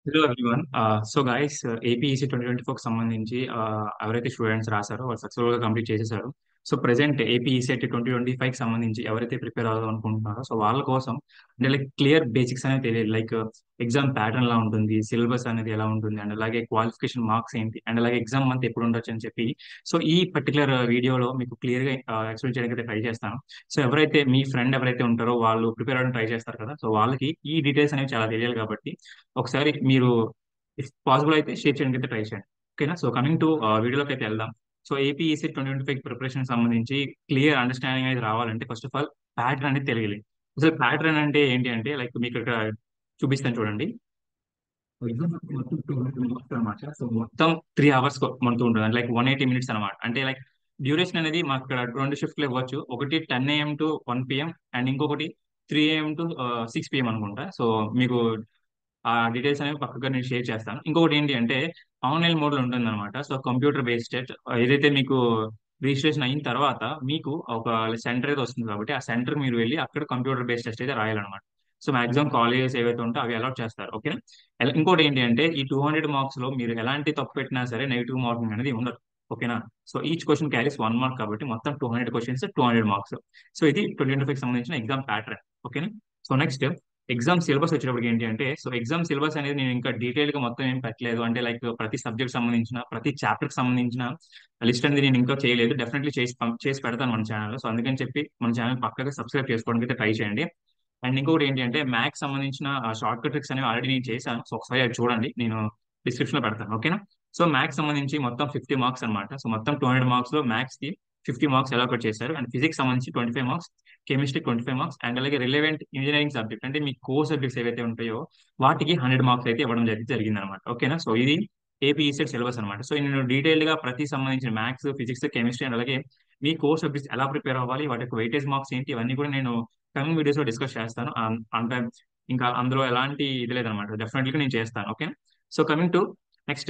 hello everyone so guys APEC twenty twenty four సంబంధించి uh, ఎవరైతే students రాశారో వాళ్ళు సక్సెస్ఫుల్ గా కంప్లీట్ చేసేసారు so present APECET twenty twenty five సంబంధించి ఎవరైతే ప్రిపేర్ అవ్వాలని అనుకుంటున్నారో సో వాళ్ళ కోసం అంటే లైక్ క్లియర్ బేసిక్స్ అనేది తెలియదు లైక్ ఎగ్జామ్ ప్యాటర్న్ ఎలా ఉంటుంది సిలబస్ అనేది ఎలా ఉంటుంది అండ్ అలాగే క్వాలిఫికేషన్ మార్క్స్ ఏంటి అండ్ అలాగే ఎగ్జామ్ మంత్ ఎప్పుడు ఉండొచ్చు అని చెప్పి సో ఈ పర్టికులర్ వీడియోలో మీకు క్లియర్ గా ఎక్స్ప్లెయిన్ చేయడానికి ట్రై చేస్తాను సో ఎవరైతే మీ ఫ్రెండ్ ఎవరైతే ఉంటారో వాళ్ళు ప్రిపేర్ అవ్వడానికి ట్రై చేస్తారు కదా సో వాళ్ళకి ఈ డీటెయిల్స్ అనేవి చాలా తెలియాలి కాబట్టి ఒకసారి మీరు ఇఫ్ పాసిబుల్ అయితే షేర్ చేయడానికి అయితే ట్రై చేయండి ఓకేనా సో కమింగ్ టు వీడియోలోకి అయితే వెళ్దాం so APEC twenty twenty five preparation సంబంధించి క్లియర్ అండర్స్టాండింగ్ అనేది రావాలంటే ఫస్ట్ ఆఫ్ ఆల్ ప్యాటర్న్ అనేది తెలియాలి అసలు ప్యాటర్న్ అంటే ఏంటి అంటే లైక్ మీకు ఇక్కడ చూపిస్తాను చూడండి ఎగ్జామ్ మొత్తం టూ హండ్రెడ్ మార్క్స్ అనమాట సో మొత్తం త్రీ అవర్స్ మనతో ఉంటుంది లైక్ వన్ ఎయిటీ మినిట్స్ అనమాట అంటే లైక్ డ్యూరేషన్ అనేది మాకు ఇక్కడ రెండు షిఫ్ట్లు ఇవ్వచ్చు ఒకటి ten AM to one PM and ఇంకొకటి three AM to six PM అనుకుంటా సో మీకు ఆ డీటెయిల్స్ అనేవి పక్కగా నేను షేర్ చేస్తాను ఇంకొకటి ఏంటి అంటే ఆన్లైన్ మోడ్ లో ఉంటుంది అనమాట సో కంప్యూటర్ బేస్డ్ ఏదైతే మీకు రిజిస్ట్రేషన్ అయిన తర్వాత మీకు ఒక సెంటర్ అయితే వస్తుంది కాబట్టి ఆ సెంటర్ మీరు వెళ్ళి అక్కడ కంప్యూటర్ బేస్డ్ టెస్ట్ అయితే రాయాలన్నమాట సో మాక్సిమం కాలేజెస్ ఏవైతే ఉంటే అవి అలౌట్ చేస్తారు ఓకేనా ఎల- ఇంకోటి ఏంటి అంటే ఈ టూ హండ్రెడ్ మార్క్స్ లో మీరు ఎలాంటి తప్పు పెట్టినా సరే నెగిటివ్ మార్కింగ్ అనేది ఉండదు ఓకేనా so each question carries one mark కాబట్టి మొత్తం two hundred questions two hundred marks so ఇది ట్వంటీ ట్వంటీ ఫైవ్ సంబంధించిన ఎగ్జామ్ ప్యాటర్న్ ఓకేనా సో నెక్స్ట్ ఎగ్జామ్ సిలబస్ వచ్చేటప్పటికి ఏంటి అంటే సో ఎగ్జామ్ సిలబస్ అనేది నేను ఇంకా డీటెయిల్ గా మొత్తం ఏం పెట్టలేదు అంటే లైక్ ప్రతి సబ్జెక్ట్ సంబంధించిన ప్రతి చాప్టర్ కి సంబంధించిన లిస్ట్ అనేది నేను ఇంకా చేయలేదు డెఫినెట్లీ చేసి పం- చేసి పెడతాను మన ఛానల్ సో అందుకని చెప్పి మన ఛానల్ పక్కగా సబ్స్క్రైబ్ చేసుకోవడానికి అయితే ట్రై చేయండి అండ్ ఇంకొకటి ఏంటి అంటే మ్యాథ్స్ సంబంధించిన షార్ట్ కట్ ట్రిక్స్ అనేవి ఆల్రెడీ నేను చేశాను సో ఒకసారి అవి చూడండి నేను డిస్క్రిప్షన్ లో పెడతాను ఓకేనా సో మ్యాథ్స్ సంబంధించి మొత్తం ఫిఫ్టీ మార్క్స్ అనమాట సో మొత్తం టూ హండ్రెడ్ మార్క్స్ లో మ్యాథ్స్ కి ఫిఫ్టీ మార్క్స్ అలొకేట్ చేశారు అండ్ ఫిజిక్స్ సంబంధించి twenty five marks chemistry twenty five marks and అలాగే రిలవెంట్ ఇంజనీరింగ్ సబ్జెక్ట్ అంటే మీ కోర్ సబ్జెక్ట్స్ ఏవైతే ఉంటాయో వాటికి హండ్రెడ్ మార్క్స్ అయితే ఇవ్వడం జరిగి జరిగింది అనమాట ఓకేనా సో ఇది ఏపీ ఈసెట్ సిలబస్ అనమాట సో నేను డీటెయిల్ గా ప్రతి సంబంధించిన మ్యాథ్స్ ఫిజిక్స్ కెమిస్ట్రీ అండ్ అలాగే మీ కోర్ సబ్జెక్ట్స్ ఎలా ప్రిపేర్ అవ్వాలి వాటి యొక్క వెయిటేజ్ మార్క్స్ ఏంటి ఇవన్నీ కూడా నేను కమింగ్ వీడియోస్ లో డిస్కస్ చేస్తాను అం- అంటే ఇంకా అందులో ఎలాంటి ఇది లేదనమాట డెఫినెట్లీ నేను చేస్తాను okay so coming to next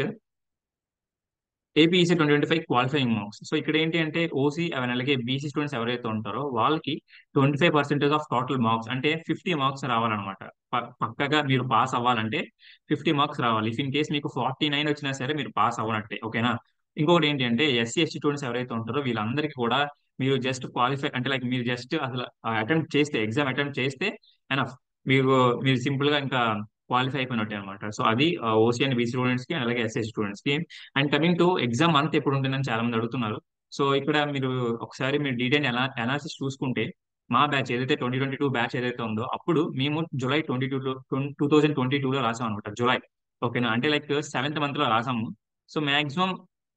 APEC twenty twenty five qualifying marks so ఇక్కడ ఏంటి అంటే ఓసీ అవన్నీ అలాగే బీసీ స్టూడెంట్స్ ఎవరైతే ఉంటారో వాళ్ళకి twenty five percentage of total marks అంటే ఫిఫ్టీ మార్క్స్ రావాలన్నమాట ప- పక్కగా మీరు పాస్ అవ్వాలంటే ఫిఫ్టీ మార్క్స్ రావాలి ఇఫ్ ఇన్ కేస్ మీకు ఫార్టీ నైన్ వచ్చినా సరే మీరు పాస్ అవ్వనట్టే ఓకేనా ఇంకొకటి ఏంటి అంటే ఎస్సీ ఎస్టీ స్టూడెంట్స్ ఎవరైతే ఉంటారో వీళ్ళందరికీ కూడా మీరు జస్ట్ క్వాలిఫై అంటే లైక్ మీరు జస్ట్ అసలు అటెంప్ట్ చేస్తే ఎగ్జామ్ అటెంప్ట్ చేస్తే ఎనఫ్ మీరు మీరు సింపుల్ గా ఇంకా క్వాలిఫై అయిపోయినట్టే అనమాట సో అది ఓసీ అండ్ బీసీ స్టూడెంట్స్ కి అలాగే ఎస్సీ స్టూడెంట్స్ కి and coming to exam month ఎప్పుడు ఉంటుందని చాలా మంది అడుగుతున్నారు సో ఇక్కడ మీరు ఒకసారి మీరు డీటెయిల్ అనాలిసిస్ చూసుకుంటే మా బ్యాచ్ ఏదైతే ట్వంటీ ట్వంటీ టూ బ్యాచ్ ఏదైతే ఉందో అప్పుడు మేము July twenty two two thousand twenty two లో రాసాం అనమాట జూలై ఓకేనా అంటే లైక్ సెవెంత్ మంత్ లో రాసాము సో మాక్సిమం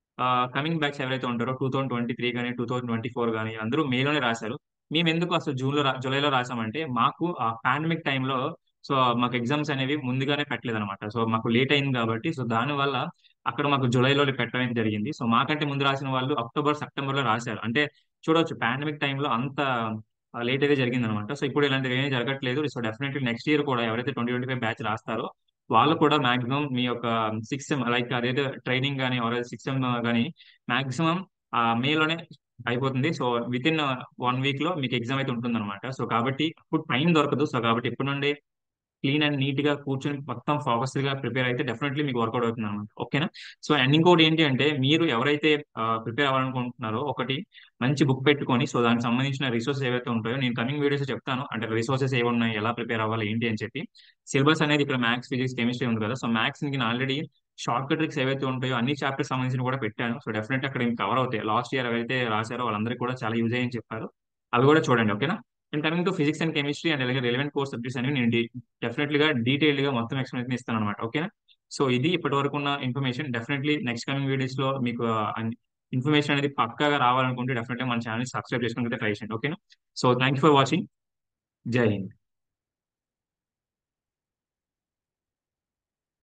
కమింగ్ బ్యాచ్ ఎవరైతే ఉంటారో టూ థౌసండ్ ట్వంటీ త్రీ కానీ టూ థౌసండ్ ట్వంటీ ఫోర్ కానీ అందరూ మేలోనే రాశారు మేము ఎందుకు అసలు జూన్ లో రా- జూలైలో రాసామంటే మాకు ఆ పాండమిక్ టైంలో సో మాకు ఎగ్జామ్స్ అనేవి ముందుగానే పెట్టలేదు అనమాట సో మాకు లేట్ అయింది కాబట్టి సో దాని వల్ల అక్కడ మాకు జూలైలో పెట్టడం జరిగింది సో మాకంటే ముందు రాసిన వాళ్ళు అక్టోబర్ సెప్టెంబర్ లో రాశారు అంటే చూడొచ్చు పాండమిక్ టైంలో అంత లేట్ అయితే జరిగింది అనమాట సో ఇప్పుడు ఇలాంటివి ఏమీ జరగట్లేదు సో డెఫినెట్లీ నెక్స్ట్ ఇయర్ కూడా ఎవరైతే ట్వంటీ ట్వంటీ ఫైవ్ బ్యాచ్ రాస్తారో వాళ్ళు కూడా మాక్సిమం మీ యొక్క సిక్స్ ఎం లైక్ అదైతే ట్రైనింగ్ కానీ సిక్స్ ఎం కానీ మాక్సిమం మేలోనే అయిపోతుంది so within one week లో మీకు ఎగ్జామ్ అయితే ఉంటుంది అనమాట సో కాబట్టి ఇప్పుడు టైం దొరకదు సో కాబట్టి ఇప్పటి నుండి క్లీన్ అండ్ నీట్ గా కూర్చొని మొత్తం ఫోకస్ గా ప్రిపేర్ అయితే డెఫినెట్లీ మీకు వర్కౌట్ అవుతుంది అనమాట ఓకేనా సో అండ్ ఇంకోటి ఏంటి అంటే మీరు ఎవరైతే ప్రిపేర్ అవ్వాలనుకుంటున్నారో ఒకటి మంచి బుక్ పెట్టుకొని సో దానికి సంబంధించిన రిసోర్సెస్ ఏవైతే ఉంటాయో నేను కమింగ్ వీడియోస్ చెప్తాను అంటే రిసోర్సెస్ ఏవి ఉన్నాయి ఎలా ప్రిపేర్ అవ్వాలి ఏంటి అని చెప్పి సిలబస్ అనేది ఇక్కడ మ్యాథ్స్ ఫిజిక్స్ కెమిస్ట్రీ ఉంది కదా సో మ్యాథ్స్ కి ఆల్రెడీ షార్ట్ కట్ ట్రిక్స్ ఏవైతే ఉంటాయో అన్ని చాప్టర్స్ సంబంధించిన కూడా పెట్టాను సో డెఫినెట్ అక్కడ కవర్ అవుతాయి లాస్ట్ ఇయర్ ఎవరైతే రాశారో వాళ్ళందరికీ కూడా చాలా యూజ్ అయ్యని చెప్పారు అవి కూడా చూడండి ఓకేనా and coming to physics and chemistry and అలాగే రిలవెంట్ కోర్స్ సబ్జెక్ట్స్ అనేవి నేను డెఫినెట్లీ గా డీటెయిల్ గా మొత్తం ఎక్స్ప్లెనేషన్ ఇస్తాను అనమాట ఓకేనా సో ఇది ఇప్పటి వరకు ఉన్న information definitely next coming videos లో మీకు ఇన్ఫర్మేషన్ అనేది పక్కాగా రావాలనుకుంటే డెఫినెట్గా మన ఛానల్ సబ్స్క్రైబ్ చేసుకుంటే ట్రై చేయండి ఓకేనా so thank you for watching Jai Hind